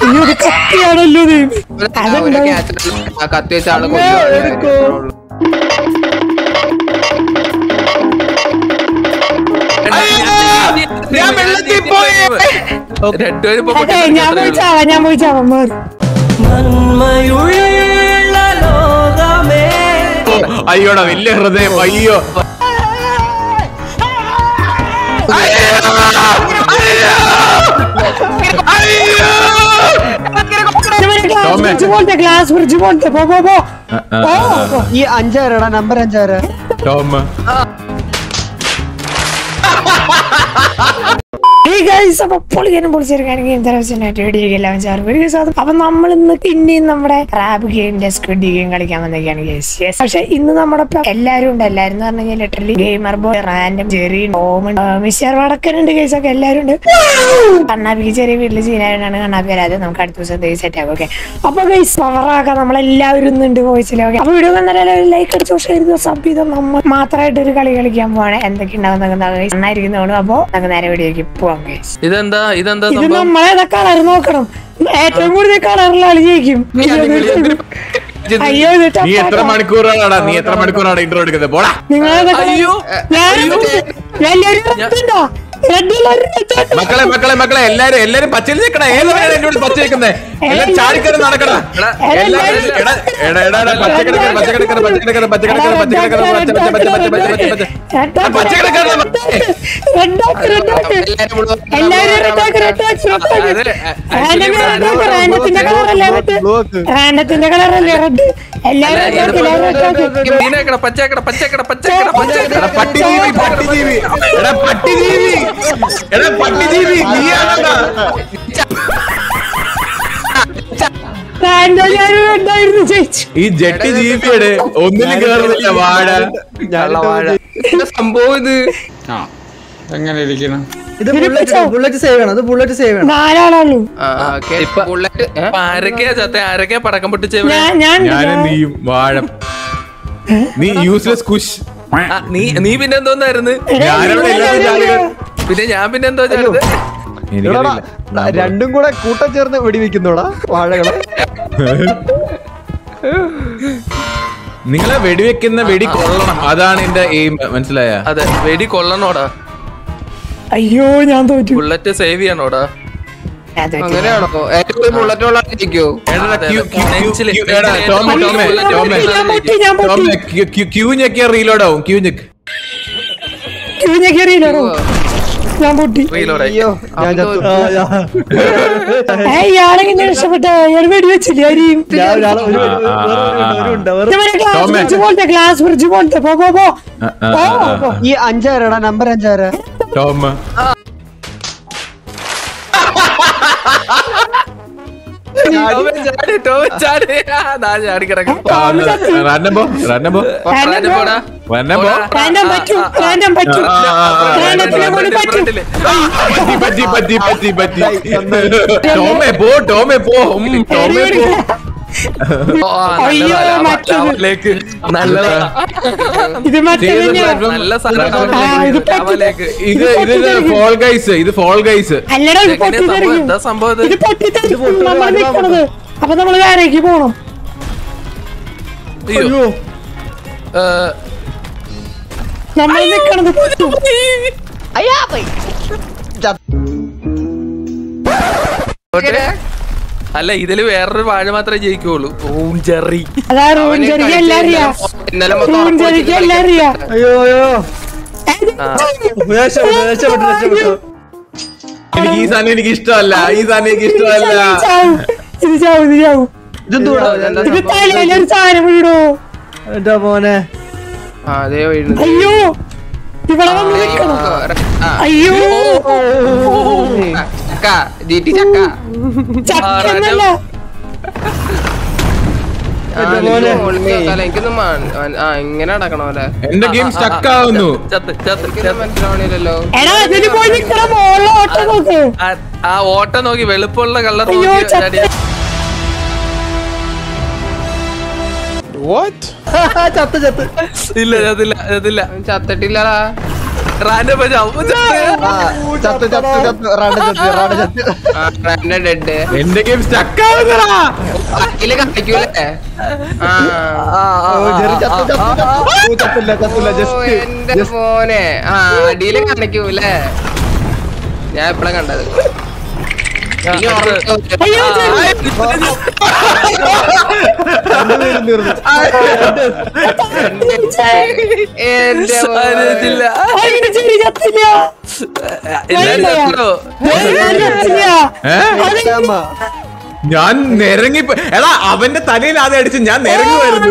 അയ്യോ ഇത് കത്തിയാണല്ലോ ഇത് ആ, ഒരു catch ആ കത്തി വെച്ച ആള് അമ്മേ, കൊല്ലുവാണ്. എടുക്കൂ. ഇത്രേ ഉള്ളൂ. ഞാൻ വെള്ളത്തിൽ പോയി രണ്ടുപേരും ഇപ്പൊ അതെ ഞാൻ പോയി ചാവാം ഞാൻ പോയി ചാവാം മാറി നന്മയുള്ള ലോകമേ അയ്യോടാ വലിയ ഹൃദയം അയ്യോ ടോമേ. ഫ്രിഡ്ജ് പോലത്തെ ഗ്ലാസ് ഫ്രിഡ്ജ് പോലത്തെ പോ പോ പോ ആ, ആ, ആ, ആ. ഈ അഞ്ചാരടാ നമ്പർ അഞ്ചാര ടോം ഈ ഗൈസ് അപ്പൊ പൊളിക്കാനും പൊളിച്ചെടുക്കാനും ഗെയിം തരവശനായിട്ട് വേടിയിരിക്കില്ല ഗൈസ് അപ്പൊ നമ്മൾ ഇന്ന് പിന്നെയും നമ്മുടെ റാബ് ഗെയിമിന്റെ സ്ക്വിഡ് ഗെയിം കളിക്കാൻ വന്നേക്കാണ് ഗൈസ് യെസ് പക്ഷെ ഇന്ന് നമ്മുടെ ഒപ്പം എല്ലാവരും ഉണ്ട് എല്ലാവരും എന്ന് പറഞ്ഞു കഴിഞ്ഞാൽ literally gamer boy random Jerry Omen mister വടക്കനുണ്ട് ഗൈസ് ഒക്കെ എല്ലാവരും ഉണ്ട് കണ്ണാപ്പിക്ക് ചെറിയ വീട്ടിൽ ചെയ്യാനാണ് കണ്ണാപ്പി വരാതെ നമുക്ക് അടുത്ത ദിവസം സെറ്റ് ആകും ഓക്കെ അപ്പൊ ഗൈസ് പവറാക്കാം നമ്മളെല്ലാവരും ഇന്നുണ്ട് വോയിസിൽ ഓക്കെ അപ്പൊ വീഡിയോ കണ്ടാലും ലൈക്ക് അടിച്ചോ ഷെയർ ചെയ്തോ സബ് ചെയ്തോ നമ്മൾ മാത്രമായിട്ട് ഒരു കളി കളിക്കാൻ പോവാണ് എന്തൊക്കെ ഉണ്ടാകുന്ന നന്നായിരിക്കുന്നതാണ് അപ്പൊ നമുക്ക് നേരെ വീഡിയോക്ക് പോവാം ഗൈസ് ഇതെന്താ ഇതെന്താ ഇത് സംഭവം നമ്മളെ കളർ നോക്കണം ഏറ്റവും കൂടുതൽ കളറിൽ ആള് ജയിക്കും അയ്യോ ഇത് നീ എത്ര മണിക്കൂറാടാ നീ എത്ര മണിക്കൂറാണ് ഇന്റർ എടുക്കുന്നത് പോടാ നിങ്ങളെ അയ്യോ റെഡുണ്ടോ റെഡിലൊരു മക്കളെ മക്കളെ മക്കളെ എല്ലാരും എല്ലാരും പച്ചയിൽ നിൽക്കണ ഏതാണ് എന്റെ ഉള്ളിൽ പച്ച നിൽക്കുന്നേ എല്ലാം ചാടിക്കറി നടക്കണ എല്ലാരും എടാ എടാ എടാ എടാ, പച്ചക്കിടക്കര പച്ചക്കിടക്കര പച്ചക്കിടക്കര പച്ചക്കിടക്കര പച്ചക്കിടക്കര പച്ച പച്ച പച്ച പച്ച പച്ച പച്ച പച്ച പച്ചക്കിടക്കര റെഡാക്ക് റെഡാക്ക് എല്ലാരും കൂടെ എല്ലാരും റെഡാക്ക് റെഡാക്ക് അതെ, റെഡാക്ക് റാൻഡത്തിന്റെ കളറല്ലേ റെഡ് റാൻഡത്തിന്റെ കളറല്ലേ റെഡ് എല്ലാരും റെഡാക്ക് എല്ലാരും റെഡാക്ക് മീനാക്കട പച്ചക്കട പച്ചക്കട പച്ചക്കട പച്ചക്കട എടാ പട്ടിജീവി പട്ടിജീവി എടാ പട്ടിജീവി എടാ പട്ടിജീവി നീയാണടാ റാൻഡോ ഞാൻ റെഡായിരുന്നു ജയിച്ചു ഈ ജെട്ടി ജീവിയുടെ ഒന്നിനും കേറുന്നില്ല വാഴ കള്ളവാഴ എന്താ സംഭവം ഇത് ആ എങ്ങനെ ഇരിക്കണം ഇത് ബുള്ളറ്റ് ബുള്ളറ്റ് സേവ് ചെയ്യണം അത് ബുള്ളറ്റ് സേവ് ചെയ്യണം നാലാളുള്ളൂ ആ, ആ, okay. ബുള്ളറ്റ് ഏ? അപ്പൊ ആരൊക്കെയാ ചത്ത ആരൊക്കെയാ പടക്കം പൊട്ടിച്ച ഞാൻ ഞാൻ ഞാനും നീയും വാഴ നീ യൂസ്ലെസ് കുഷ് നീ നീ പിന്നെ എന്തോന്നായിരുന്നു ഞാനവിടെ എല്ലാവരും ചാടുക. പിന്നെ ഞാൻ പിന്നെ എന്തോ ചേർത്ത് എടാടാ, രണ്ടും കൂടെ കൂട്ടം ചേർന്ന് വെടിവെക്കുന്നോടാ വാഴകളെ നിങ്ങളെ വെടിവെക്കുന്ന വെടി കൊള്ളണം അതാണ് എന്റെ എയിം മനസ്സിലായ അതെ വെടി കൊള്ളണോടാ അയ്യോ ഞാൻ തോറ്റു ബുള്ളറ്റ് സേവ് ചെയ്യണോടാ ഞാൻ തോറ്റു. അങ്ങനെയാണോ ഏറ്റവും കൂടുതൽ ബുള്ളറ്റ് ഉള്ള ജയിക്കോ ഞാൻ പൊട്ടി ഞാൻ പൊട്ടി ക്യൂ ഞെക്കിയ റീലോഡ് ആവും ക്യൂ ഞെക്ക് ക്യൂ ഞാൻ കയറിയില്ലോ ഞാൻ പൊട്ടി റീലോഡ് അയ്യോ ഞാൻ ചത്തു ഏയ് ഇയാളെങ്ങനെ രക്ഷപ്പെട്ട ഇയാൾ വെടി വെച്ചില്ലേ അരിയും ഞാൻ ഒരാളെ ഒരു ആ, ആ, ആ, ആ. ഉണ്ട് വേറെ ഗ്ലാസ് ടോമേ. ഫ്രിഡ്ജ് പോലത്തെ ഗ്ലാസ് ഫ്രിഡ്ജ് പോലത്തെ പോ പോ പോ ആ, ആ, ആ, ആ, ആ. ഈ അഞ്ചാരടാ നമ്പർ അഞ്ചാര ടോം ചാടി ടോം ചാടി ആ, ദാ ചാടി കിടക്കും റന്നബോ റന്നബോ റാൻഡം പോടാ. റന്നബോ പോടാ. റാൻഡം പറ്റും റാൻഡം പറ്റും ആ, ആ, ആ, ആ, റാൻഡത്തിനെ കൊണ്ട് പറ്റും ഫ്രണ്ടില്. പറ്റി പറ്റി പറ്റി പറ്റി പറ്റി ടോമേ പോ ടോമേ പോ ഉം, ടോമേ പോ ഓ, ആ, അയ്യോ, നല്ലതാ, ലാവ- മറ്റേത്. ലാവയിലേക്ക്. നല്ലതാ ഇത് മറ്റേ ചെയ്ത തന്നെയാ. platform. നല്ല സാധനം ആ, ഇത് പറ്റി. ലാവയിലേക്ക്. ഇത് ഇത് ഫോൾ ഗൈസ് ഇത് ഫോൾ ഗൈസ് അല്ലടാ ഇത് ഇതെങ്ങനെയാ സംഭവം? പൊട്ടിത്തെറിക്കും എന്താ സംഭവം ഇത്? ഇത് പൊട്ടിത്തെറിക്കും നമ്മൾ നിൽക്കണത് അപ്പൊ നമ്മൾ വേറേക്ക് പോണം അയ്യോ. ഏ, നമ്മൾ നിൽക്കണത് പൊട്ടും അല്ല ഇതില് വേറൊരു വാഴ മാത്രമേ ജയിക്കുള്ളൂ ഓം ജെറി അതാ റൂൺ ചെറിയ എല്ലാം അറിയാം ഇന്നലെ മൊത്തം റൂൺ ഉറക്കം ചെറിയ വെച്ചിട്ട് എല്ലാം അറിയാം അയ്യോ അയ്യോ ആ. രക്ഷപ്പെട്ടു രക്ഷപ്പെട്ടു രക്ഷപ്പെട്ടു എനിക്ക് ഈ സാധനം എനിക്ക് ഇഷ്ടമല്ല ഈ സാധനം എനിക്ക് ഇഷ്ടമല്ല ഇത് ചാവും ഇത് ചാവും ഇത് ചാവും ഇതെന്തൂടാ ഇത് തലയിലൊരു സാധനം വീടോ എന്റെ മോനെ ആ, അതേ വീഴുന്നു. അയ്യോ ഇവിടെ വന്ന് നിൽക്കണം ആ, അയ്യോ ചക്ക ജീറ്റി ചക്ക ചക്കന്നല്ല ആ, എനിക്ക് മുകളിൽ കേൾക്കാലോ. എനിക്കൊന്നും മ- ആ ഇങ്ങനെ നടക്കണോ അല്ലേ എന്റെ ഗെയിം സ്റ്റക്ക് ആവുന്നു ചത്ത് ചത്ത് എനിക്കൊന്നും ചത്ത്. മനസ്സിലാവണില്ലല്ലോ എടാ അതിന് പോയി നിൽക്കണം മോളിലെ ഓട്ടം നോക്ക് ആ- ആ ഓട്ടം നോക്കി വെളുപ്പമുള്ള കള്ളർ അയ്യോ നോക്കി ചത്ത ചാടിയ- ചത്ത് ചത്ത് ഇല്ല ചത്തില്ല ചത്തില്ല ചത്തിട്ടില്ലടാ റാൻഡം ചാവും ആ, ചത്ത് ചത്ത് ചത്ത് റാണ്ട ചത്ത് റാണ്ട ചത്ത് ആ എന്റെ ഡെഡ് എന്റെ ഗെയിം സ്റ്റക്ക് ആവുന്നടാ അഖില് കളിക്കൂലേ ആ ഓ, ജെറി ചത്ത് ചത്ത് ചത്ത്. ഓ, ചത്തില്ല ചത്തില്ല ഓ, ജസ്റ്റ് എന്റെ മോനെ ആ അടിയില് കാണിക്കൂലേ ഞാൻ എപ്പഴാ കണ്ടത് ഇനി ഉറക്കം വരും. രണ്ടുപേരും തീർന്നു എന്റെ സാധിച്ചില്ല. അതിന് ചെറിയ ചത്തില്ല എല്ലാരും ചത്തോ? ഞാൻ ചത്തില്ല ഏ? അമ്മ. ഞാൻ നിരങ്ങി എടാ അവന്റെ തലയിൽ ആദ്യം അടിച്ച് ഞാൻ നിരങ്ങുമായിരുന്നു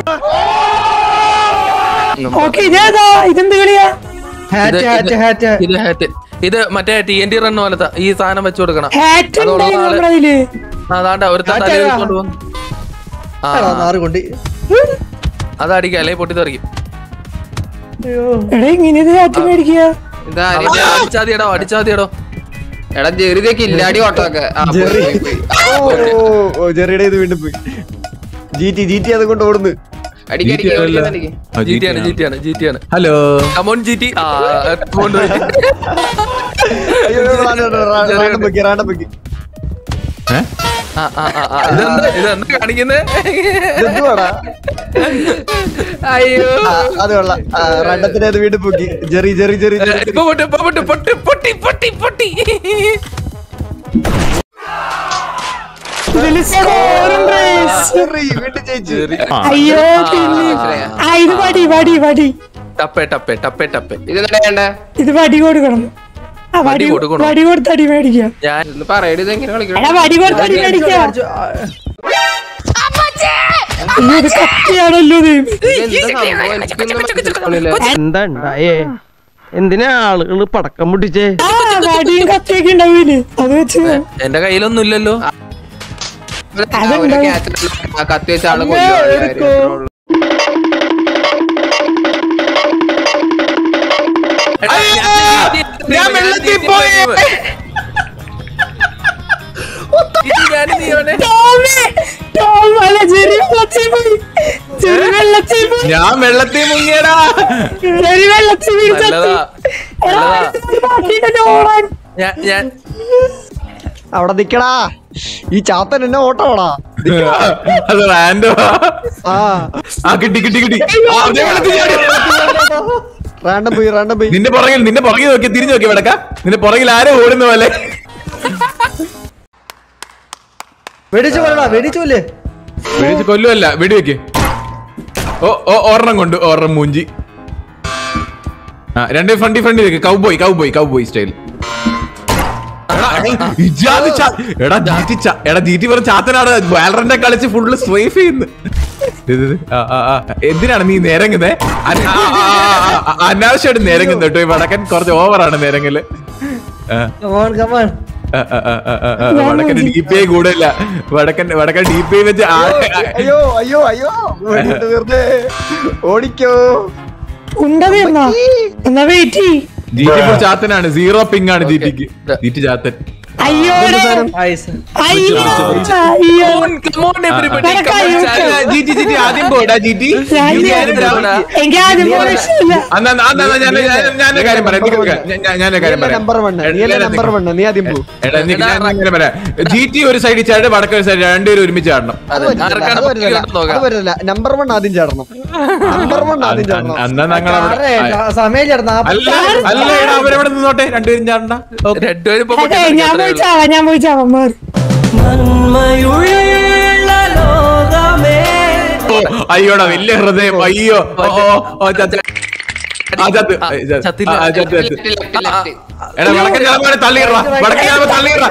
ഓക്കെ ഇതേതാ ഇതെന്ത് കളിയാ ഹാറ്റ് ഹാറ്റ് ഹാറ്റ് ഇത് hat. ഇത് മറ്റേ ടി എൻ ടി റൺ പോലത്തെ ഈ സാധനം വെച്ചു കൊടുക്കണം ഹാറ്റ് അതുള്ള ഉണ്ടായിരുന്നു ആള് നമ്മുടെ കയ്യില് അതാണ്ട ഒരു Hat തലയിൽ ഏതാ? കൊണ്ടുവന്നു ആ നാറ് കൊണ്ട് അത് അടിക്കാം അല്ലെങ്കിൽ പൊട്ടി തെറിക്കും എടാ ഇങ്ങനെ ഇത് ഹാറ്റ് മേടിക്കുക ഇതാര് അടിച്ചാതിയടോ അടിച്ചാതിയടോ എടാ ജെറിതൊക്കെ ഇല്ലാടി ഓട്ടമൊക്കെ ആ, പോയി, ജെറി പോയി, പോയി. ഓ ഓ ജെറിയുടെ ഇത് വീണ്ടും പോയി ജി ടി ജി ടി അത് കൊണ്ട് ഓടുന്നു അടിക്ക്, അടിക്ക്, GTA അല്ല. അടിക്ക്. ആ, ജി ടി ആണ് GTA. ജി ടി ആണ് ജി ടി ആണ് ഹലോ കമോൺ ജി ടി ആ കൊണ്ടുപോയി അയ്യോ റാണ്ടം പൊക്കി റാണ്ടം പൊക്കി ഏ? ആ ആ ആ ആ, ഇതെന്താ ഇതെന്താ കാണിക്കുന്നേ ഇതെന്തുവാടാ അയ്യോ ആ, അത് കൊള്ളാം ആ, റണ്ടത്തിനെ അത് വീണ്ടും പൊക്കി ജെറി ജെറി ജെറി ജെറി ഇപ്പൊ പൊട്ടി ഇപ്പൊ പൊട്ടി പൊട്ടി പൊട്ടി പൊട്ടി പൊട്ടി ഇതില് scoring race. ജെറി വീണ്ടും ജയിച്ചു അയ്യോ പിന്നെ ആ ഇത് വടി വടി വടി ടപ്പേ ടപ്പേ ടപ്പേ ടപ്പേ ഇത് വേണ്ടേ ഇത് വടി കൊടുക്കണം ആ വടി വടി കൊടുക്കണോ? വടി കൊടുത്ത് അടി മേടിക്കാം ഞാൻ ഒന്ന് പറയടി ഇത് എങ്ങനെ കളിക്കണം എടാ വടി കൊടുത്ത് അടി മേടിക്കാം അയ്യോ ഇത് കത്തിയാണല്ലോ ദൈവം ഇതെന്താ സംഭവം? എനിക്കൊന്നും മനസ്സിലാവണില്ല. എന്താ ഉണ്ടായേ എന്തിനാ ആളുകള് പടക്കം പൊട്ടിച്ചേ ആ വടിയും കത്തിയൊക്കെ ഉണ്ടാവൂലേ അത് വെച്ച് എന്റെ കയ്യിലൊന്നും ഇല്ലല്ലോ ഇവിടെ ആ ഒരു ക്യാച്ചിലുള്ള ആ കത്തി വെച്ച ആള് കൊല്ലുവാണ് കാര്യം. ഇത്രേ ഉള്ളൂ. ഞാൻ വെള്ളത്തിൽ പോയി. ഞാൻ നീ അവനെ ടോമി! ടോം അല്ല, ജെറി വെള്ളത്തിൽ പോയി. ജെറി വെള്ളത്തിൽ പോയി. ഞാൻ വെള്ളത്തിൽ മുങ്ങിയടാ ജെറി വെള്ളത്തിൽ വീണ് ചത്തു. നല്ലതാ എടാ, നല്ലതാ ഇത് ബാക്കിയുണ്ടല്ലോ ഓടാൻ. ഞാൻ ഞാൻ അവിടെ നിക്കടാ ഈ ചാത്തൻ എന്നെ ഓട്ടമാടാ അത് റാൻഡോ ആ ആ കിട്ടി കിട്ടി കിട്ടി ആ, ദേ വെള്ളത്തിൽ ചാടി. റാണ്ടം പോയി റാണ്ടം പോയി നിന്റെ പുറകിൽ നിന്റെ പുറകിൽ നോക്കി തിരിഞ്ഞു നോക്കി വടക്ക നിന്റെ പുറകിൽ ആരോ ഓടുന്ന പോലെ വെടിച്ചു കൊല്ലടാ വെടിച്ചൂല്ലേ വെടിച്ച് കൊല്ലുമല്ല വെടിവെക്ക് ഓ ഓ ഒരെണ്ണം കൊണ്ട് ഒരെണ്ണം മൂഞ്ചി ആ രണ്ട് ഫ്രണ്ടി ഫ്രണ്ടി വെക്ക് കൗബോയ് കൗബോയ് കൗബോയ് സ്റ്റൈൽ എടാ ജീറ്റി ചാ- എടാ ജീറ്റി പറഞ്ഞ ചാത്തനാണ് വാലറന്റെ കളിച്ച് ഫുള്ള് സ്ട്രൈഫ് ചെയ്യുന്നു ഇത് ഇത് ആ, ആ, ആ. എന്തിനാണ് നീ നേരങ്ങുന്നേ അന- ആ, ആ, ആ, ആ, അനാവശ്യമായിട്ട് നേരങ്ങുന്നു കേട്ടോ ഈ വടക്കൻ കുറച്ച് ഓവറാണ് നേരങ്ങല് ആ, കമാൺ കമാൺ ആ, ആ, ആ, ആ, ആ, ആ, വടക്കൻ ഡി പി ഐ കൂടില്ല വടക്കൻ വടക്കൻ ഡി പി ഐ വെച്ച് ആ- ആ- അയ്യോ അയ്യോ അയ്യോ വെടിയിട്ട് തീർന്നേ ഓടിക്കോ ഉണ്ട തീർന്നോ എന്നാ വെയിറ്റ് ചെയ് ജി ടി ഇപ്പോൾ ചാത്തനാണ് സീറോ പിങ് ആണ് ജി ടിക്ക് ജി ടി ചാത്തൻ അയ്യോ പായസം അയ്യോ അയ്യോ കമോൺ എവരിബഡി വടക്കാ, ഇങ്ങോട്ട്. ജി ടി ജി ടി ആദ്യം പോടാ ജി ടി എനിക്ക് ആദ്യം പോകാൻ ഇഷ്ടമില്ല ഞാൻ കാര്യം പറയാം നിക്ക് നിക്ക്. ഞാൻ- ഞാൻ- ഞാൻ കാര്യം പറയാം നമ്പർ വൺ നീ അല്ലേ നമ്പർ വൺ നീ ആദ്യം പോ എടാ, നിക്ക് ഞാൻ ഞാൻ കാര്യം പറയാം ജി ടി ഒരു സൈഡിൽ ചാടി വടക്ക് ഒരു സൈഡ് രണ്ടുപേരും ഒരുമിച്ച് ചാടണം അത് പറ്റില്ല, ആർക്കാണ് അത് പറ്റില്ല, പൊക്കിയോട്ട് നോക്കാം. അത് പറ്റില്ല നമ്പർ വൺ ആദ്യം ചാടണം നമ്പർ വൺ ആദ്യം ചാടണം അന്നാ ഞങ്ങൾ അവിടെ സമയം ചേർന്നാ അല്ല അല്ല എടാ അവരവിടെ നിന്നോട്ടെ രണ്ടുപേരും ചാടണ്ട ഓക്കേ. രണ്ടുപേരും ഇപ്പൊ അതെ പൊട്ടി ഞാൻ പോയി ചാവാം ഞാൻ പോയി ചാവാം മാറി നന്മയുള്ള ലോകമേ ഓ, അയ്യോടാ വലിയ ഹൃദയം അയ്യോ ഓ, ഓ, ഓ, ചത്ത്. ആ, ചത്ത്. ആ, ചത്ത്. ചത്തില്ല. ആ, ചത്ത്, ചത്ത്. Left, left, left. എടാ വടക്കൻ ചാടുമ്പോൾ തള്ളിയിട വടക്കൻ ചാടുമ്പോൾ തള്ളിയിട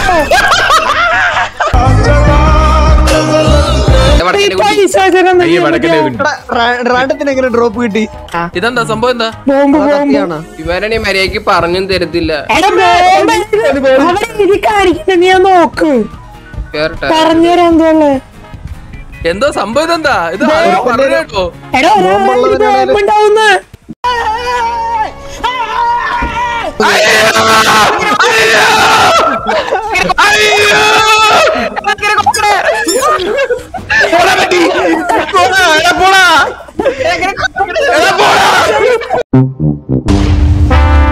ഇത് വടക്കന്റെ കുട്ടി. പൈസ തരാൻ അയ്യോ വടക്കൻ്റെ വീണ്. റാണ്ടത്തിന് എങ്ങനെ ഡ്രോപ്പ് കിട്ടി ഇതെന്താ സംഭവം എന്താ ബോംബ് ബോംബ് കത്തിയാണ് ഇവരണി മര്യാദക്ക് പറഞ്ഞും തരത്തില്ല എടാ ബോംബ് അവിടെ എഴുതി കാണിക്കണ്ട നീ ഒന്ന് നോക്ക് കേറട്ടെ പറഞ്ഞുതരാൻ എന്തോളെ എന്തോ സംഭവം ഇതെന്താ ഇത് ആരും പറഞ്ഞു കേട്ടോ എടാ ഒരാൾ ബോംബ് ഉണ്ടാവുന്ന പോടാ പറ്റി. പോടാ, എടാ പോടാ. എടാ പോടാ.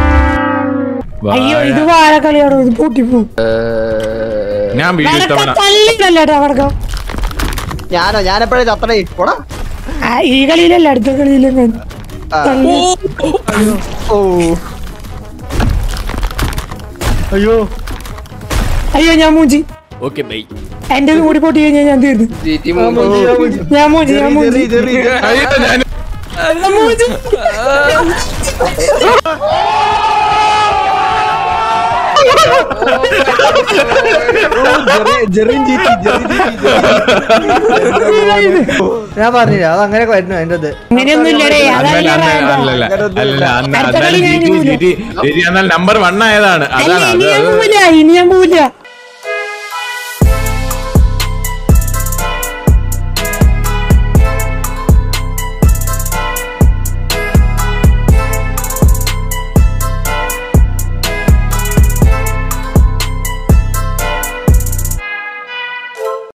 പൊട്ടിപ്പോവും ഞാൻ വീഡിയോ ഇത്തവണ തള്ളിയിട്ടല്ലേട്ടാ വടക്കം ഞാനോ ഞാനെപ്പോഴേ ചത്തടേ പോടാ ആ, ഈ കളിയിലല്ല അടുത്ത കളിയിലും ഞാൻ ആ. തള്ളി. ഓ അയ്യോ അയ്യോ ഞാൻ മൂഞ്ചി ഓക്കെ ബൈ എന്റെ കൂടി പൊട്ടി കഴിഞ്ഞാൽ ഞാൻ തീർന്നു GT ആ, മൂന്ന് മൂഞ്ചി, ആ, മൂഞ്ചി. ഞാൻ മൂഞ്ചി ഞാൻ ജെറി, മൂഞ്ചി ജെറി, ജെറി, ജെറി. ഞാൻ ഞാൻ മൂഞ്ചി ഓ, ജെറി, ജെറിൻ GT, Jerry GT, Jerry GT. ഞാൻ പറഞ്ഞില്ല അത് അങ്ങനെ വരുന്നു അതിന്റെ ഇത് അങ്ങനെയൊന്നും ഇല്ലടേ അല്ലല്ല അതല്ല അല്ലല്ല അല്ലല്ല അല്ലല്ല അന്ന് അടുത്ത അന്നാലും കളി ജി ഞാൻ ടി പോവില്ല. ജി ടി ജി ടി എന്നാൽ നമ്പർ വൺ ആയതാണ് അല്ല അതാണ് ഇനി അത് ഞാൻ അത് പോവില്ല ഇനി ഞാൻ പോവില്ല